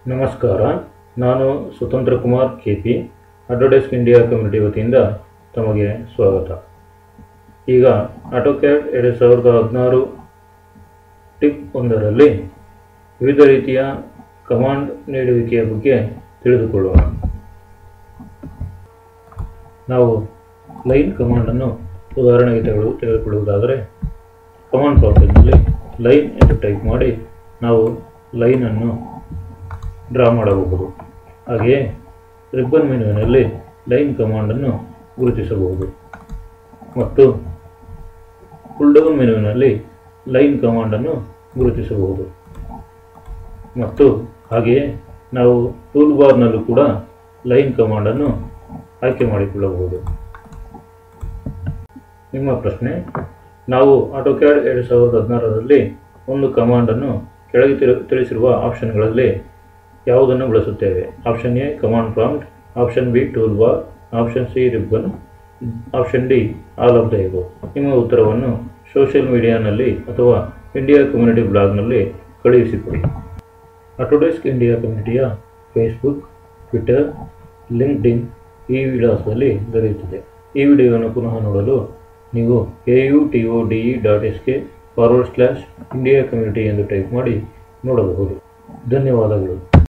ನಮಸ್ಕಾರ ನಾನು Swatantra Kumar K P advertise India community ವತಿಯಿಂದ ತಮಗೆ ಸ್ವಾಗತ ಈಗ ಆಟೋಕ್ಯಾಡ್ ಎರಡು ಸಾವಿರದ ಹದಿನಾರು ಟಿಪ್ ಒಂದರಲ್ಲಿ ವಿವಿಧ ರೀತಿಯ ಕಮಾಂಡ್ ನೀಡುವಿಕೆಯ ಬಗ್ಗೆ ತಿಳಿದುಕೊಳ್ಳೋಣ ನಾವು ಲೈನ್ ಕಮಾಂಡನ್ನು ಉದಾಹರಣೆಗೆ ತೆಗೆದು ತೆಗೆದುಕೊಳ್ಳುವುದಾದರೆ ಕಮಾಂಡ್ ಪ್ರಾಂಪ್ಟಿನಲ್ಲಿ ಲೈನ್ ಎಂದು ಟೈಪ್ ಮಾಡಿ ನಾವು ಲೈನನ್ನು ಡ್ರಾ ಮಾಡಬಹುದು ಹಾಗೆಯೇ ರಿಬ್ಬನ್ ಮೆನುವಿನಲ್ಲಿ ಲೈನ್ ಕಮಾಂಡನ್ನು ಗುರುತಿಸಬಹುದು ಮತ್ತು ಪುಲ್ ಡೌನ್ ಮೆನುವಿನಲ್ಲಿ ಲೈನ್ ಕಮಾಂಡನ್ನು ಗುರುತಿಸಬಹುದು ಮತ್ತು ಹಾಗೆಯೇ ನಾವು ಟೂಲ್ ಬಾರ್ನಲ್ಲೂ ಕೂಡ ಲೈನ್ ಕಮಾಂಡನ್ನು ಆಯ್ಕೆ ಮಾಡಿಕೊಳ್ಳಬಹುದು ನಿಮ್ಮ ಪ್ರಶ್ನೆ ನಾವು ಆಟೋಕ್ಯಾಡ್ ಎರಡು ಸಾವಿರದ ಹದಿನಾರರಲ್ಲಿ ಒಂದು ಕಮಾಂಡನ್ನು ಕೆಳಗೆ ತಿರು- ತಿಳಿಸಿರುವ ಆಪ್ಷನ್ಗಳಲ್ಲಿ ಯಾವುದನ್ನು ಬಳಸುತ್ತೇವೆ option A command prompt option B toolbar option C ribbon option D all of the ago ನಿಮ್ಮ ಉತ್ತರವನ್ನು ಸೋಷಿಯಲ್ ಮೀಡಿಯಾನಲ್ಲಿ ಅಥವಾ ಇಂಡಿಯಾ ಕಮ್ಯುನಿಟಿ ಬ್ಲಾಗ್ನಲ್ಲಿ ಕಳುಹಿಸಿಕೊಡಿ ಆಟೋಡೆಸ್ಕ್ ಇಂಡಿಯಾ ಕಮ್ಯುನಿಟಿಯ ಫೇಸ್ಬುಕ್ ಟ್ವಿಟರ್ ಲಿಂಕ್ಡ್ ಇನ್ ಈ ವಿಳಾಸದಲ್ಲಿ ದೊರೆಯುತ್ತದೆ ಈ ವಿಡಿಯೋವನ್ನು ಪುನಃ ನೋಡಲು ನೀವು A U T O D E dot S K forward slash India community ಎಂದು ಟೈಪ್ ಮಾಡಿ ನೋಡಬಹುದು ಧನ್ಯವಾದಗಳು